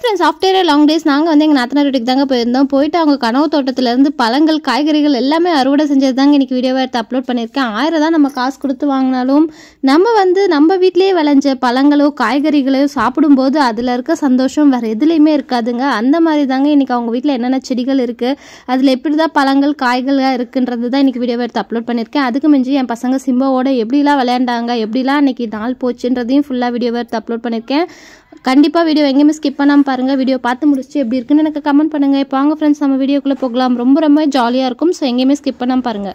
friends after long days நாங்கள் வந்து எங்கள் நாத்தனார் வீட்டுக்கு தாங்க போயிருந்தோம் போயிட்டு அவங்க கனவு தோட்டத்துலேருந்து பழங்கள் காய்கறிகள் எல்லாமே அறுவடை செஞ்சது தாங்க இன்றைக்கி வீடியோவை எடுத்து அப்லோட் பண்ணியிருக்கேன் ஆயிரம் தான் நம்ம காசு கொடுத்து வாங்கினாலும் நம்ம வந்து நம்ம வீட்டிலேயே விளைஞ்ச பழங்களோ காய்கறிகளோ சாப்பிடும்போது அதில் இருக்க சந்தோஷம் வேறு எதுலேயுமே இருக்காதுங்க அந்த மாதிரி தாங்க இன்றைக்கி அவங்க வீட்டில் என்னென்ன செடிகள் இருக்குது அதில் எப்படி தான் பழங்கள் காய்களாக இருக்குன்றது தான் இன்றைக்கி வீடியோவை எடுத்து அப்லோட் பண்ணியிருக்கேன் அதுக்கு மிஞ்சி என் பசங்க சிம்பாவோட எப்படிலாம் விளையாண்டாங்க எப்படிலாம் இன்றைக்கி நாள் போச்சுன்றதையும் ஃபுல்லாக வீடியோவை எடுத்து அப்லோட் பண்ணியிருக்கேன் கண்டிப்பாக வீடியோ எங்கேயுமே ஸ்கிப் பண்ணாமல் பாருங்கள் வீடியோ பார்த்து முடிச்சு எப்படி இருக்குன்னு எனக்கு கமெண்ட் பண்ணுங்கள் இப்போ வாங்க ஃப்ரெண்ட்ஸ் நம்ம வீடியோக்குள்ளே போகலாம் ரொம்ப ரொம்ப ஜாலியாக இருக்கும் ஸோ எங்கேயுமே ஸ்கிப் பண்ணாமல் பாருங்கள்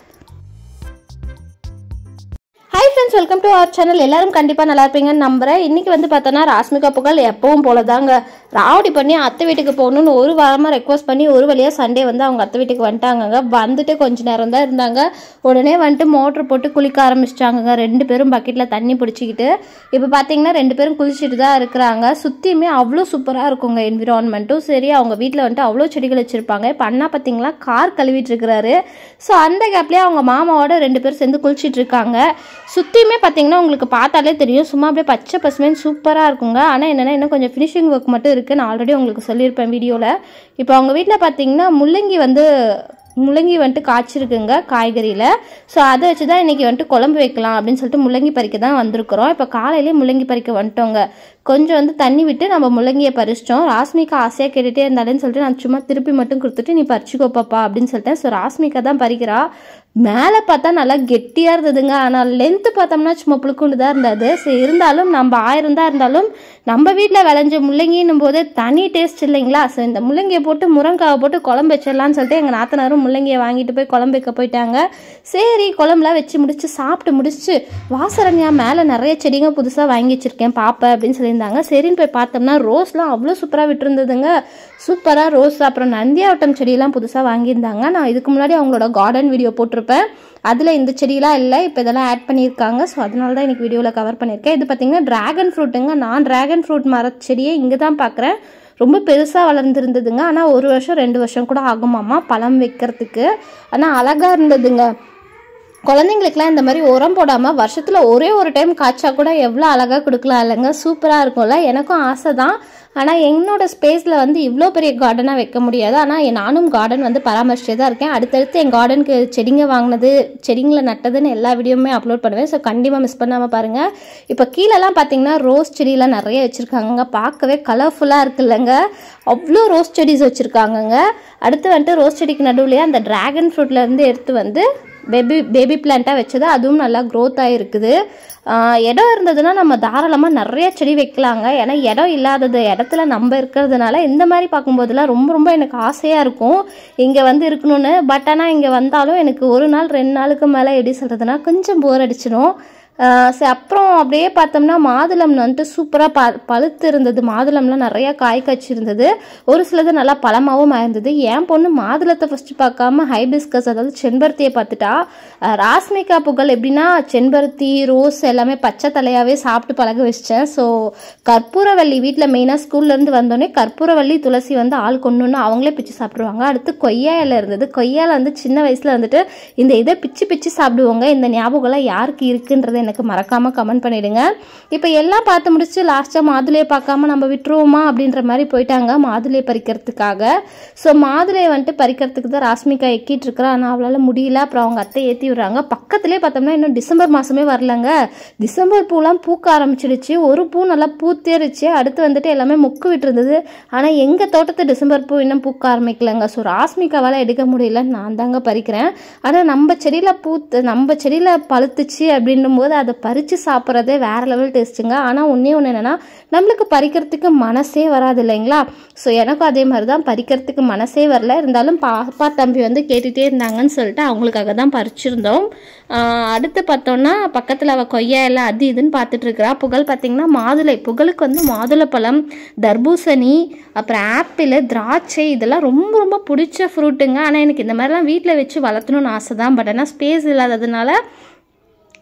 hi friends welcome to our channel எல்லாரும் கண்டிப்பாக நல்லா இருப்பீங்கன்னு நம்புறேன் இன்றைக்கி வந்து பார்த்தோன்னா ராஸ்மிகா புகழ் எப்பவும் போல தாங்க ராவடி பண்ணி அத்தை வீட்டுக்கு போகணுன்னு ஒரு வாரமாக ரெக்வஸ்ட் பண்ணி ஒரு வழியாக சண்டே வந்து அவங்க அத்தை வீட்டுக்கு வந்துட்டாங்கங்க வந்துட்டு கொஞ்ச நேரம் தான் இருந்தாங்க உடனே வந்துட்டு மோட்ரு போட்டு குளிக்க ஆரம்பிச்சிட்டாங்கங்க ரெண்டு பேரும் பக்கெட்டில் தண்ணி பிடிச்சிக்கிட்டு இப்போ பார்த்தீங்கன்னா ரெண்டு பேரும் குளிச்சுட்டு தான் இருக்கிறாங்க சுற்றியுமே அவ்வளோ சூப்பராக இருக்குங்க என்விரான்மெண்ட்டும் சரி அவங்க வீட்டில் வந்துட்டு அவ்வளோ செடிகள் வச்சுருப்பாங்க இப்போ அண்ணா பார்த்தீங்களா கார் கழுவிட்டு இருக்கிறாரு ஸோ அந்த கேப்லேயே அவங்க மாமாவோட ரெண்டு பேரும் சேர்ந்து குளிச்சிட்டு இருக்காங்க சுற்றியுமே பார்த்தீங்கன்னா உங்களுக்கு பார்த்தாலே தெரியும் சும்மா அப்படியே பச்சை பசுமைன்னு சூப்பராக இருக்குங்க ஆனால் என்னென்னா இன்னும் கொஞ்சம் ஃபினிஷிங் ஒர்க் மட்டும் இருக்குது நான் ஆல்ரெடி உங்களுக்கு சொல்லியிருப்பேன் வீடியோவில் இப்போ அவங்க வீட்டில் பார்த்தீங்கன்னா முள்ளங்கி வந்து முள்ளங்கி வந்துட்டு காய்ச்சிருக்குங்க காய்கறியில் ஸோ அதை வச்சு தான் இன்றைக்கி வந்துட்டு குழம்பு வைக்கலாம் அப்படின்னு சொல்லிட்டு முள்ளங்கி பறிக்க தான் வந்திருக்கிறோம் இப்போ காலையிலேயே முள்ளங்கி பறிக்க வந்துட்டோங்க கொஞ்சம் வந்து தண்ணி விட்டு நம்ம முள்ளங்கியை பறிச்சிட்டோம் ராஸ்மிகா ஆசையாக கேட்டுகிட்டே இருந்தாலேன்னு சொல்லிட்டு நான் சும்மா திருப்பி மட்டும் கொடுத்துட்டு நீ பறிச்சுக்கோ பாப்பா அப்படின்னு சொல்லிட்டேன் ஸோ ராஸ்மிகா தான் பறிக்கிறா மேலே பார்த்தா நல்லா கெட்டியாக இருந்ததுங்க ஆனால் லென்த்து பார்த்தோம்னா சும்மா புழுக்குண்டு தான் இருந்தது ஸோ இருந்தாலும் நம்ம ஆயிரம் தான் இருந்தாலும் நம்ம வீட்டில் விளைஞ்ச முள்ளங்கின்னும் போது தனி டேஸ்ட் இல்லைங்களா ஸோ இந்த முள்ளங்கியை போட்டு முருங்காவை போட்டு குழம்பு வச்சிடலான்னு சொல்லிட்டு எங்கள் நாத்தனாரும் முள்ளங்கியை வாங்கிட்டு போய் குழம்பு வைக்க போயிட்டாங்க சரி குழம்புலாம் வச்சு முடிச்சு சாப்பிட்டு முடிச்சு வாசரண்யா மேலே நிறைய செடிங்க புதுசாக வாங்கி வச்சிருக்கேன் பாப்பேன் அப்படின்னு சொல்லியிருந்தாங்க சரின்னு போய் பார்த்தோம்னா ரோஸ்லாம் அவ்வளோ சூப்பராக விட்டுருந்ததுங்க சூப்பராக ரோஸ் அப்புறம் நந்தியாவட்டம் செடியெல்லாம் புதுசாக வாங்கியிருந்தாங்க நான் இதுக்கு முன்னாடி அவங்களோட கார்டன் வீடியோ போட்டிருப்பேன் அதில் இந்த செடியெலாம் இல்லை இப்போ இதெல்லாம் ஆட் பண்ணியிருக்காங்க ஸோ அதனால தான் எனக்கு வீடியோவில் கவர் பண்ணியிருக்கேன் இது பார்த்தீங்கன்னா ட்ராகன் ஃப்ரூட்டுங்க நான் ட்ராகன் ஃப்ரூட் மர செடியை இங்கே தான் பார்க்குறேன் ரொம்ப பெருசாக வளர்ந்துருந்ததுங்க ஆனால் ஒரு வருஷம் ரெண்டு வருஷம் கூட ஆகுமாமா பழம் வைக்கிறதுக்கு ஆனால் அழகாக இருந்ததுங்க குழந்தைங்களுக்குலாம் இந்த மாதிரி உரம் போடாமல் வருஷத்தில் ஒரே ஒரு டைம் காய்ச்சா கூட எவ்வளோ அழகாக கொடுக்கலாம் இல்லைங்க சூப்பராக இருக்கும்ல எனக்கும் ஆசை தான் ஆனால் என்னோட ஸ்பேஸில் வந்து இவ்வளோ பெரிய கார்டனாக வைக்க முடியாது ஆனால் நானும் கார்டன் வந்து பராமரிச்சே தான் இருக்கேன் அடுத்தடுத்து என் கார்டனுக்கு செடிங்க வாங்கினது செடிங்களை நட்டதுன்னு எல்லா வீடியோவுமே அப்லோட் பண்ணுவேன் ஸோ கண்டிப்பாக மிஸ் பண்ணாமல் பாருங்கள் இப்போ கீழெல்லாம் பார்த்தீங்கன்னா ரோஸ் செடியெலாம் நிறைய வச்சுருக்காங்க பார்க்கவே கலர்ஃபுல்லாக இருக்குல்லங்க அவ்வளோ ரோஸ் செடிஸ் வச்சுருக்காங்கங்க அடுத்து வந்துட்டு ரோஸ் செடிக்கு நடுவுலையே அந்த ட்ராகன் ஃப்ரூட்லேருந்து எடுத்து வந்து பேபி பேபி பிளான்ட்டாக வச்சது அதுவும் நல்லா க்ரோத் ஆகிருக்குது இடம் இருந்ததுன்னா நம்ம தாராளமாக நிறைய செடி வைக்கலாங்க ஏன்னா இடம் இல்லாதது இடத்துல நம்ம இருக்கிறதுனால இந்த மாதிரி பார்க்கும்போதெல்லாம் ரொம்ப ரொம்ப எனக்கு ஆசையாக இருக்கும் இங்கே வந்து இருக்கணும்னு பட் ஆனால் இங்கே வந்தாலும் எனக்கு ஒரு நாள் ரெண்டு நாளுக்கு மேலே எப்படி சொல்கிறதுனா கொஞ்சம் போர் அடிச்சிடும் சரி அப்புறம் அப்படியே பார்த்தோம்னா மாதுளம் வந்துட்டு சூப்பராக ப பழுத்து இருந்தது மாதுளம்லாம் நிறையா காய் காய்ச்சி இருந்தது ஒரு சிலது நல்லா பழமாகவும் ஆயிருந்தது என் பொண்ணு மாதுளத்தை ஃபஸ்ட்டு பார்க்காம ஹைபிஸ்கஸ் அதாவது செம்பருத்தியை பார்த்துட்டா ராஸ்மிகா புகழ் எப்படின்னா செம்பருத்தி ரோஸ் எல்லாமே பச்சை தலையாகவே சாப்பிட்டு பழக வச்சிட்டேன் ஸோ கற்பூரவள்ளி வீட்டில் மெயினாக ஸ்கூல்லேருந்து வந்தோடனே கற்பூரவள்ளி துளசி வந்து ஆள் கொண்டுன்னு அவங்களே பிச்சு சாப்பிடுவாங்க அடுத்து கொய்யா இலை இருந்தது கொய்யால வந்து சின்ன வயசில் வந்துட்டு இந்த இதை பிச்சு பிச்சு சாப்பிடுவாங்க இந்த ஞாபகம்லாம் யாருக்கு இருக்குன்றது எனக்கு மறக்காமல் கமெண்ட் பண்ணிடுங்க இப்போ எல்லாம் பார்த்து முடிச்சு லாஸ்ட்டாக மாதுளையை பார்க்காம நம்ம விட்டுருவோமா அப்படின்ற மாதிரி போயிட்டாங்க மாதுளையை பறிக்கிறதுக்காக ஸோ மாதுளையை வந்துட்டு பறிக்கிறதுக்கு தான் ராஸ்மிகா எக்கிட்டு இருக்கிறா ஆனால் அவளால் முடியல அப்புறம் அவங்க அத்தை ஏற்றி விடுறாங்க பக்கத்துலேயே பார்த்தோம்னா இன்னும் டிசம்பர் மாதமே வரலங்க டிசம்பர் பூலாம் பூக்க ஆரம்பிச்சிடுச்சு ஒரு பூ நல்லா பூத்தேறிச்சு அடுத்து வந்துட்டு எல்லாமே முக்கு விட்டுருந்தது ஆனால் எங்கள் தோட்டத்து டிசம்பர் பூ இன்னும் பூக்க ஆரம்பிக்கலங்க ஸோ ராஸ்மிகாவால் எடுக்க முடியல நான் தாங்க பறிக்கிறேன் ஆனால் நம்ம செடியில் பூத்து நம்ம செடியில் பழுத்துச்சு அப்படின்னும் போது அதை பறித்து சாப்பிட்றதே வேறு லெவல் டேஸ்ட்டுங்க ஆனால் ஒன்றே ஒன்று என்னென்னா நம்மளுக்கு பறிக்கிறதுக்கு மனசே வராது இல்லைங்களா ஸோ எனக்கும் அதே மாதிரி தான் பறிக்கிறதுக்கு மனசே வரல இருந்தாலும் பாப்பா தம்பி வந்து கேட்டுகிட்டே இருந்தாங்கன்னு சொல்லிட்டு அவங்களுக்காக தான் பறிச்சிருந்தோம் அடுத்து பார்த்தோன்னா பக்கத்தில் அவள் கொய்யா எல்லாம் அது இதுன்னு பார்த்துட்டு இருக்கிறா புகழ் பார்த்திங்கன்னா மாதுளை புகழுக்கு வந்து மாதுளைப்பழம் தர்பூசணி அப்புறம் ஆப்பிள் திராட்சை இதெல்லாம் ரொம்ப ரொம்ப பிடிச்ச ஃப்ரூட்டுங்க ஆனால் எனக்கு இந்த மாதிரிலாம் வீட்டில் வச்சு வளர்த்தணும்னு ஆசை தான் பட் ஆனால் ஸ்பேஸ் இல்லாததுனால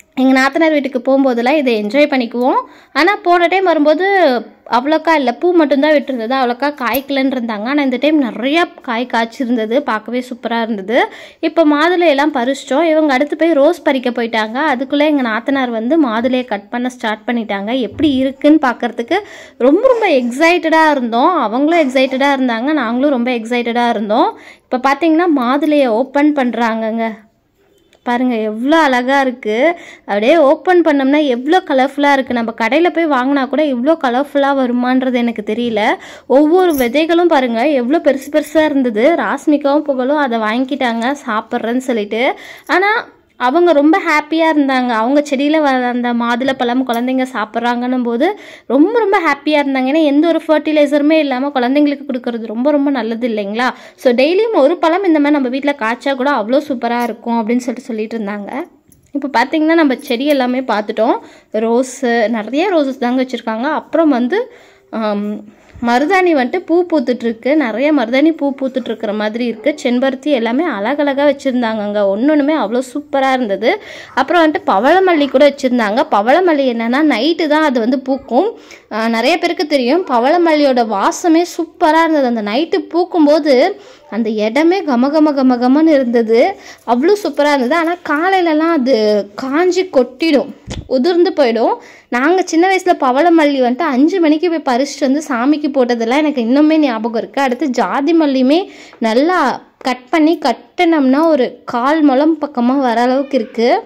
எங்கள் நாத்தனார் வீட்டுக்கு போகும்போதெல்லாம் இதை என்ஜாய் பண்ணிக்குவோம் ஆனால் போன டைம் வரும்போது அவ்வளோக்கா இல்லை பூ மட்டும்தான் விட்டுருந்தது அவ்வளோக்கா காய்க்கலன்னு இருந்தாங்க ஆனால் இந்த டைம் நிறையா காய் காய்ச்சிருந்தது பார்க்கவே சூப்பராக இருந்தது இப்போ மாதுளை எல்லாம் பறிச்சிட்டோம் இவங்க அடுத்து போய் ரோஸ் பறிக்க போயிட்டாங்க அதுக்குள்ளே எங்கள் நாத்தனார் வந்து மாதுளையை கட் பண்ண ஸ்டார்ட் பண்ணிட்டாங்க எப்படி இருக்குன்னு பார்க்கறதுக்கு ரொம்ப ரொம்ப எக்ஸைட்டடாக இருந்தோம் அவங்களும் எக்ஸைட்டடாக இருந்தாங்க நாங்களும் ரொம்ப எக்ஸைட்டடாக இருந்தோம் இப்போ பார்த்தீங்கன்னா மாதுளையை ஓப்பன் பண்ணுறாங்கங்க பாருங்க எவ்வளோ அழகா இருக்கு அப்படியே ஓப்பன் பண்ணோம்னா எவ்வளோ கலர்ஃபுல்லாக இருக்கு நம்ம கடையில் போய் வாங்கினா கூட இவ்வளோ கலர்ஃபுல்லாக வருமான்றது எனக்கு தெரியல ஒவ்வொரு விதைகளும் பாருங்க எவ்வளோ பெருசு பெருசாக இருந்தது ராஸ்மிகாவும் புகழும் அதை வாங்கிக்கிட்டாங்க சாப்பிட்றேன்னு சொல்லிட்டு ஆனால் அவங்க ரொம்ப ஹாப்பியாக இருந்தாங்க அவங்க செடியில் வர அந்த மாதுளப்பழம் குழந்தைங்க சாப்பிட்றாங்கன்னும் போது ரொம்ப ரொம்ப ஹாப்பியாக இருந்தாங்க ஏன்னா எந்த ஒரு ஃபர்டிலைசருமே இல்லாமல் குழந்தைங்களுக்கு கொடுக்கறது ரொம்ப ரொம்ப நல்லது இல்லைங்களா ஸோ டெய்லியும் ஒரு பழம் இந்த மாதிரி நம்ம வீட்டில் காய்ச்சா கூட அவ்வளோ சூப்பராக இருக்கும் அப்படின்னு சொல்லிட்டு சொல்லிட்டு இருந்தாங்க இப்போ பார்த்தீங்கன்னா நம்ம செடி எல்லாமே பார்த்துட்டோம் ரோஸு நிறைய ரோசஸ் தாங்க வச்சுருக்காங்க அப்புறம் வந்து ஆம், மருதாணி வந்துட்டு பூ பூத்துட்ருக்கு நிறைய மருதாணி பூ பூத்துட்ருக்கிற மாதிரி இருக்குது செம்பருத்தி எல்லாமே அழகழகாக வச்சுருந்தாங்கங்க ஒன்று ஒன்றுமே அவ்வளோ சூப்பராக இருந்தது அப்புறம் வந்துட்டு பவளமல்லி கூட வச்சுருந்தாங்க பவளமல்லி என்னென்னா நைட்டு தான் அது வந்து பூக்கும் ஆஹ் நிறைய பேருக்கு தெரியும் பவளமல்லியோட வாசமே சூப்பராக இருந்தது அந்த நைட்டு பூக்கும்போது அந்த இடமே கம கம கம கமன்னு இருந்தது அவ்வளோ சூப்பராக இருந்தது ஆனால் காலையிலலாம் அது காஞ்சி கொட்டிடும் உதிர்ந்து போயிடும் நாங்கள் சின்ன வயசில் பவளமல்லி வந்துட்டு அஞ்சு மணிக்கு போய் பறிச்சுட்டு வந்து சாமிக்கு போட்டதெல்லாம் எனக்கு இன்னுமே ஞாபகம் இருக்குது அடுத்து ஜாதி மல்லியுமே நல்லா கட் பண்ணி கட்டினோம்னா ஒரு கால் முழம் பக்கமாக வர அளவுக்கு இருக்குது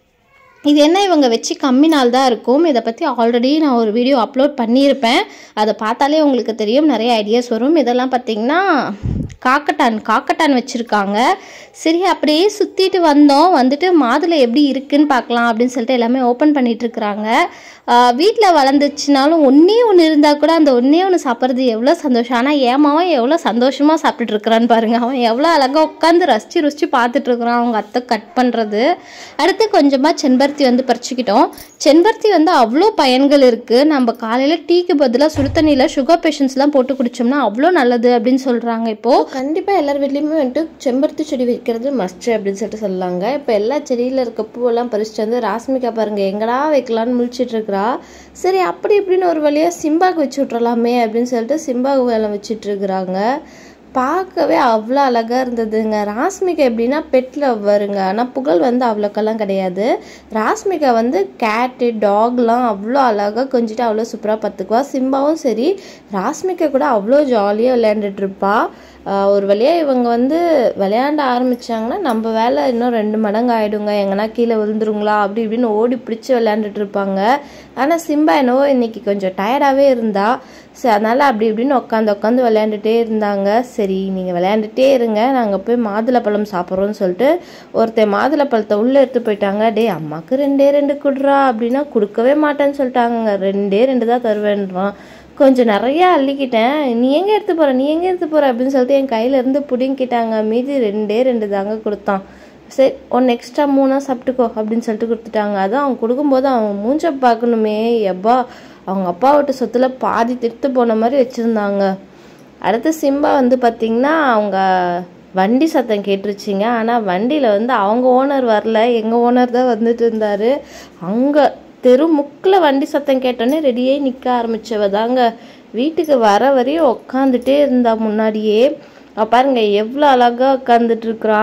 இது என்ன இவங்க வச்சு கம்மி நாள் தான் இருக்கும் இதை பற்றி ஆல்ரெடி நான் ஒரு வீடியோ அப்லோட் பண்ணியிருப்பேன் அதை பார்த்தாலே உங்களுக்கு தெரியும் நிறைய ஐடியாஸ் வரும் இதெல்லாம் பார்த்தீங்கன்னா காக்கட்டான் காக்கட்டான் வச்சுருக்காங்க சரி அப்படியே சுற்றிட்டு வந்தோம் வந்துட்டு மாதுளை எப்படி இருக்குன்னு பார்க்கலாம் அப்படின்னு சொல்லிட்டு எல்லாமே ஓப்பன் பண்ணிட்டு இருக்கிறாங்க வீட்டில் வளர்ந்துச்சுனாலும் ஒன்றே ஒன்று இருந்தால் கூட அந்த ஒன்றே ஒன்று சாப்பிட்றது எவ்வளோ சந்தோஷம் ஆனால் ஏமாவன் எவ்வளோ சந்தோஷமாக சாப்பிட்டுட்டு இருக்கிறான்னு பாருங்க அவன் எவ்வளோ அழகாக உட்காந்து ரசித்து ருசித்து பார்த்துட்டு இருக்கிறான் அவங்க அத்தை கட் பண்ணுறது அடுத்து கொஞ்சமாக செம்பருத்தி வந்து பறிச்சுக்கிட்டோம் செம்பருத்தி வந்து அவ்வளோ பயன்கள் இருக்குது நம்ம காலையில் டீக்கு பதிலாக சுடு தண்ணியில் சுகர் பேஷண்ட்ஸ்லாம் போட்டு குடிச்சோம்னா அவ்வளோ நல்லது அப்படின்னு சொல்கிறாங்க இப்போது கண்டிப்பாக எல்லார் வீட்லேயுமே வந்துட்டு செம்பருத்தி செடி வைக்கிறது மஸ்ட் அப்படின்னு சொல்லிட்டு சொல்லலாங்க இப்போ எல்லா செடியில் இருக்க பூவெல்லாம் பறிச்சுட்டு வந்து ராஸ்மிகா பாருங்க எங்கடா வைக்கலான்னு முழிச்சிட்டு இருக்கிறா சரி அப்படி இப்படின்னு ஒரு வழியாக சிம்பாக்கு வச்சு விட்றலாமே அப்படின்னு சொல்லிட்டு சிம்பாக்கு வேலை வச்சிட்டு இருக்கிறாங்க பார்க்கவே அவ்வளோ அழகாக இருந்ததுங்க ராஸ்மிகா எப்படின்னா பெட் லவ்வருங்க ஆனால் புகழ் வந்து அவ்வளோக்கெல்லாம் கிடையாது ராஸ்மிகா வந்து கேட்டு டாக்லாம் அவ்வளோ அழகாக கொஞ்சிட்டு அவ்வளோ சூப்பராக பார்த்துக்குவா சிம்பாவும் சரி ராஸ்மிகா கூட அவ்வளோ ஜாலியாக விளையாண்டுட்டு இருப்பா ஆஹ் ஒரு வழியாக இவங்க வந்து விளையாட ஆரம்பிச்சாங்கன்னா நம்ம வேலை இன்னும் ரெண்டு மடங்கு ஆயிடுங்க எங்கன்னா கீழே விழுந்துருங்களா அப்படி இப்படின்னு ஓடி பிடிச்சி விளையாண்டுட்டு இருப்பாங்க ஆனால் சிம்பா என்னவோ இன்னைக்கு கொஞ்சம் டயர்டாகவே இருந்தா சரி அதனால் அப்படி இப்படின்னு உட்காந்து உட்காந்து விளையாண்டுட்டே இருந்தாங்க சரி நீங்கள் விளையாண்டுட்டே இருங்க நாங்கள் போய் மாதுளப்பழம் சாப்பிட்றோன்னு சொல்லிட்டு ஒருத்தன் மாதுளப்பழத்தை உள்ளே எடுத்து போயிட்டாங்க டேய் அம்மாவுக்கு ரெண்டே ரெண்டு குடுறா அப்படின்னா கொடுக்கவே மாட்டேன்னு சொல்லிட்டாங்க ரெண்டே ரெண்டு தான் தருவேன்றான் கொஞ்சம் நிறையா அள்ளிக்கிட்டேன் நீ எங்கே எடுத்து போகிற நீ எங்கே எடுத்து போகிற அப்படின்னு சொல்லிட்டு என் கையில இருந்து பிடிங்கிட்டாங்க மீதி ரெண்டே ரெண்டு தாங்க கொடுத்தான் சரி ஒன்று எக்ஸ்ட்ரா மூணா சாப்பிட்டுக்கோ அப்படின்னு சொல்லிட்டு கொடுத்துட்டாங்க அதான் அவன் கொடுக்கும்போது அவன் மூஞ்ச பார்க்கணுமே எப்பா அவங்க அப்பா விட்டு சொத்துல பாதி திட்டு போன மாதிரி வச்சுருந்தாங்க அடுத்து சிம்பா வந்து பார்த்திங்கன்னா அவங்க வண்டி சத்தம் கேட்டுருச்சிங்க ஆனால் வண்டியில் வந்து அவங்க ஓனர் வரல எங்கள் ஓனர் தான் வந்துட்டு இருந்தார் அங்கே தெரு முக்கில் வண்டி சத்தம் கேட்டோன்னே ரெடியாகி நிற்க ஆரம்பிச்சவ தாங்க வீட்டுக்கு வர வரையும் உக்காந்துட்டே இருந்தா முன்னாடியே அவ பாருங்க எவ்வளோ அழகாக உட்காந்துட்டு இருக்கிறா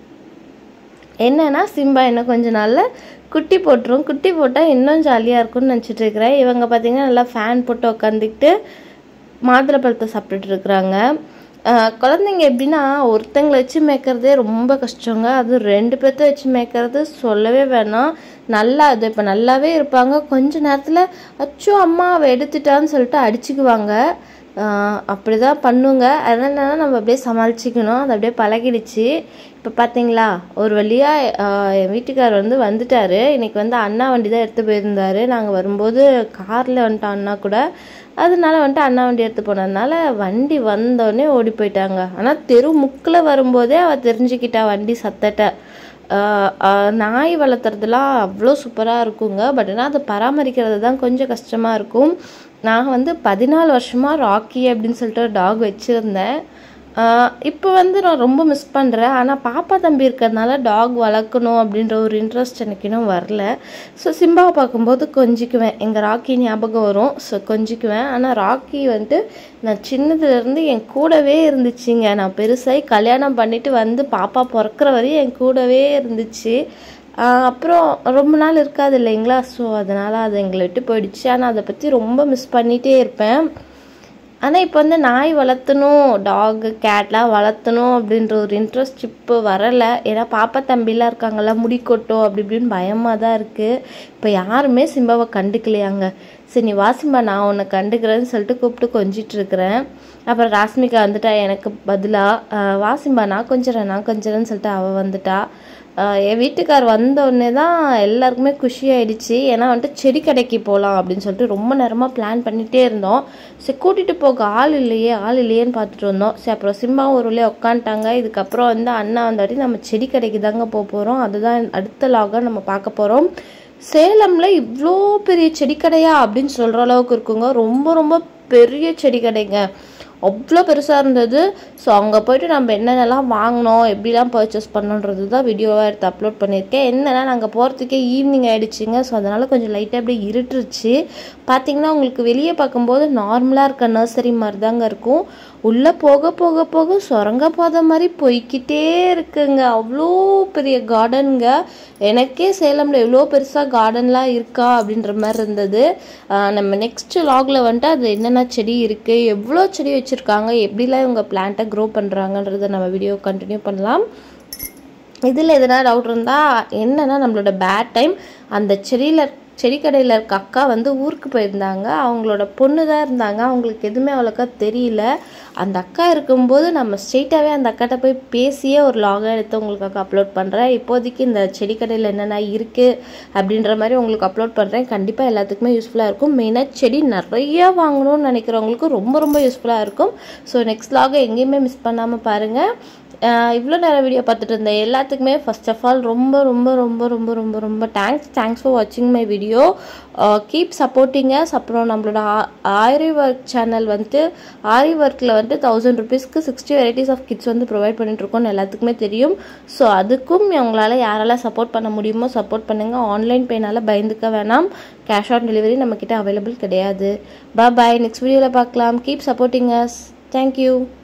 என்னன்னா சிம்பா இன்னும் கொஞ்ச நாள்ல குட்டி போட்டுரும் குட்டி போட்டால் இன்னும் ஜாலியாக இருக்கும்னு நினச்சிட்டு இருக்கிறேன் இவங்க பார்த்தீங்கன்னா நல்லா ஃபேன் போட்டு உட்காந்துக்கிட்டு மாதுளை பழத்தை சாப்பிட்டுட்டு இருக்கிறாங்க ஆஹ் குழந்தைங்க எப்படின்னா ஒருத்தங்களை வச்சு மேய்க்கிறதே ரொம்ப கஷ்டங்க அது ரெண்டு பேர்த்த வச்சு மேய்க்கிறது சொல்லவே வேணாம் நல்லா அது இப்போ நல்லாவே இருப்பாங்க கொஞ்ச நேரத்தில் அச்சோ அம்மா அவள் எடுத்துட்டான்னு சொல்லிட்டு அடிச்சுக்குவாங்க ஆஹ் அப்படிதான் பண்ணுங்க அதனால என்னன்னா நம்ம அப்படியே சமாளிச்சுக்கணும் அது அப்படியே பழகிடுச்சு இப்போ பார்த்தீங்களா ஒரு வழியாக என் வீட்டுக்கார் வந்து வந்துட்டாரு இன்னைக்கு வந்து அண்ணா வண்டி தான் எடுத்து போயிருந்தாரு நாங்கள் வரும்போது காரில் வந்துட்டோம் அண்ணா கூட அதனால வந்துட்டு அண்ணா வண்டி எடுத்து போனதுனால வண்டி வந்தோடனே ஓடி போயிட்டாங்க ஆனால் தெரு முக்கில் வரும்போதே அவள் தெரிஞ்சுக்கிட்டா வண்டி சத்தத்தை ஆஹ் ஆஹ் நாய் வளர்த்துறதுலாம் அவ்வளோ சூப்பராக இருக்குங்க பட் ஆனால் அதை பராமரிக்கிறது தான் கொஞ்சம் கஷ்டமாக இருக்கும் நான் வந்து பதினாலு வருஷமாக ராக்கி அப்படின்னு சொல்லிட்டு ஒரு டாக் வச்சுருந்தேன் இப்போ வந்து நான் ரொம்ப மிஸ் பண்ணுறேன் ஆனால் பாப்பா தம்பி இருக்கிறதுனால டாக் வளர்க்கணும் அப்படின்ற ஒரு இன்ட்ரெஸ்ட் எனக்கு இன்னும் வரல ஸோ சிம்பாவை பார்க்கும்போது கொஞ்சிக்குவேன் எங்கள் ராக்கி ஞாபகம் வரும் ஸோ கொஞ்சிக்குவேன் ஆனால் ராக்கி வந்துட்டு நான் சின்னதுலேருந்து என் கூடவே இருந்துச்சுங்க நான் பெருசாகி கல்யாணம் பண்ணிட்டு வந்து பாப்பா பிறக்கிற வரையும் என் கூடவே இருந்துச்சு ஆஹ் அப்புறம் ரொம்ப நாள் இருக்காது இல்லைங்களா ஸோ அதனால் அது எங்களை விட்டு போயிடுச்சு ஆனால் அதை பற்றி ரொம்ப மிஸ் பண்ணிகிட்டே இருப்பேன் ஆனால் இப்போ வந்து நாய் வளர்த்தணும் டாகு கேட்லாம் வளர்த்தணும் அப்படின்ற ஒரு இன்ட்ரெஸ்ட் இப்போ வரலை ஏன்னா பாப்பா தம்பிலாம் இருக்காங்கல்ல முடி கொட்டும் அப்படி இப்படின்னு பயமாக தான் இருக்குது இப்போ யாருமே சிம்பாவை கண்டுக்கலையாங்க சரி நீ வாசிம்பா நான் உன்னை கண்டுக்கிறேன்னு சொல்லிட்டு கூப்பிட்டு கொஞ்சிட்டு இருக்கிறேன் அப்புறம் ராஸ்மிகா வந்துட்டா எனக்கு பதிலாக வாசிம்பா நான் கொஞ்சிறேன் நான் கொஞ்சிறேன்னு சொல்லிட்டு அவள் வந்துட்டா ஆஹ் என் வீட்டுக்கார் வந்த உடனே தான் எல்லாருக்குமே குஷி ஆயிடுச்சு ஏன்னா வந்துட்டு செடி கடைக்கு போகலாம் அப்படின்னு சொல்லிட்டு ரொம்ப நேரமாக பிளான் பண்ணிகிட்டே இருந்தோம் சரி கூட்டிகிட்டு போக ஆள் இல்லையே ஆள் இல்லையேன்னு பார்த்துட்டு இருந்தோம் சரி அப்புறம் சிம்பாவும் ஒரு வழியாக உட்காந்துட்டாங்க இதுக்கப்புறம் வந்து அண்ணா வந்தாட்டி நம்ம செடி கடைக்கு தாங்க போக போகிறோம் அதுதான் அடுத்த லாகாக நம்ம பார்க்க போகிறோம் சேலமில் இவ்வளோ பெரிய செடி கடையா அப்படின்னு சொல்கிற அளவுக்கு இருக்குங்க ரொம்ப ரொம்ப பெரிய செடி கடைங்க அவ்வளோ பெருசாக இருந்தது ஸோ அங்கே போயிட்டு நம்ம என்னென்னலாம் வாங்கினோம் எப்படிலாம் பர்ச்சேஸ் பண்ணோன்றது தான் வீடியோவாக எடுத்து அப்லோட் பண்ணியிருக்கேன் என்னென்னா நாங்கள் போகிறதுக்கே ஈவினிங் ஆகிடுச்சிங்க ஸோ அதனால் கொஞ்சம் லைட்டாக அப்படியே இருட்டுருச்சு பார்த்தீங்கன்னா உங்களுக்கு வெளியே பார்க்கும்போது நார்மலாக இருக்க நர்சரி மாதிரி தாங்க இருக்கும் உள்ளே போக போக போக சுரங்க பாதை மாதிரி போய்க்கிட்டே இருக்குங்க அவ்வளோ பெரிய கார்டனுங்க எனக்கே சேலமில் எவ்வளோ பெருசாக கார்டன்லாம் இருக்கா அப்படின்ற மாதிரி இருந்தது ஆஹ் நம்ம நெக்ஸ்ட் லாகில் வந்துட்டு அது என்னென்ன செடி இருக்குது எவ்வளோ செடி வச்சுருக்காங்க எப்படிலாம் இவங்க பிளான்ட்டை க்ரோ பண்ணுறாங்கன்றத நம்ம வீடியோ கண்டினியூ பண்ணலாம் இதில் எதனா டவுட் இருந்தால் என்னன்னா நம்மளோட பேட் டைம் அந்த செடியில் செடி கடையில் இருக்க அக்கா வந்து ஊருக்கு போயிருந்தாங்க அவங்களோட பொண்ணு தான் இருந்தாங்க அவங்களுக்கு எதுவுமே அவ்வளோக்கா தெரியல அந்த அக்கா இருக்கும்போது நம்ம ஸ்ட்ரெயிட்டாகவே அந்த அக்காட்ட போய் பேசியே ஒரு லாகாக எடுத்து உங்களுக்காக அப்லோட் பண்ணுறேன் இப்போதைக்கு இந்த செடி கடையில் என்னென்ன இருக்குது அப்படின்ற மாதிரி உங்களுக்கு அப்லோட் பண்ணுறேன் கண்டிப்பாக எல்லாத்துக்குமே யூஸ்ஃபுல்லாக இருக்கும் மெயினாக செடி நிறைய வாங்கணும்னு நினைக்கிறவங்களுக்கு ரொம்ப ரொம்ப யூஸ்ஃபுல்லாக இருக்கும் ஸோ நெக்ஸ்ட் லாகை எங்கேயுமே மிஸ் பண்ணாமல் பாருங்கள் இவ்வளோ நேரம் வீடியோ பார்த்துட்டு இருந்த எல்லாத்துக்குமே ஃபர்ஸ்ட் ஆஃப் ஆல் ரொம்ப ரொம்ப ரொம்ப ரொம்ப ரொம்ப ரொம்ப தேங்க்ஸ் தேங்க்ஸ் ஃபார் வாட்சிங் மை வீடியோ கீப் சப்போர்ட்டிங்கஸ் அப்புறம் நம்மளோட ஆரி ஒர்க் சேனல் வந்துட்டு ஆரி ஒர்க்கில் வந்துட்டு தௌசண்ட் ருபீஸ்க்கு சிக்ஸ்டி வெரைட்டிஸ் ஆஃப் கிட்ஸ் வந்து ப்ரொவைட் பண்ணிட்டுருக்கோம்னு எல்லாத்துக்குமே தெரியும் ஸோ அதுக்கும் உங்களால் யாரெல்லாம் சப்போர்ட் பண்ண முடியுமோ சப்போர்ட் பண்ணுங்கள் ஆன்லைன் பேனால் பயந்துக்க வேணாம் கேஷ் ஆன் டெலிவரி நம்மக்கிட்ட அவைலபிள் கிடையாது பா பாய் நெக்ஸ்ட் வீடியோவில் பார்க்கலாம் கீப் சப்போர்ட்டிங்கஸ் தேங்க்யூ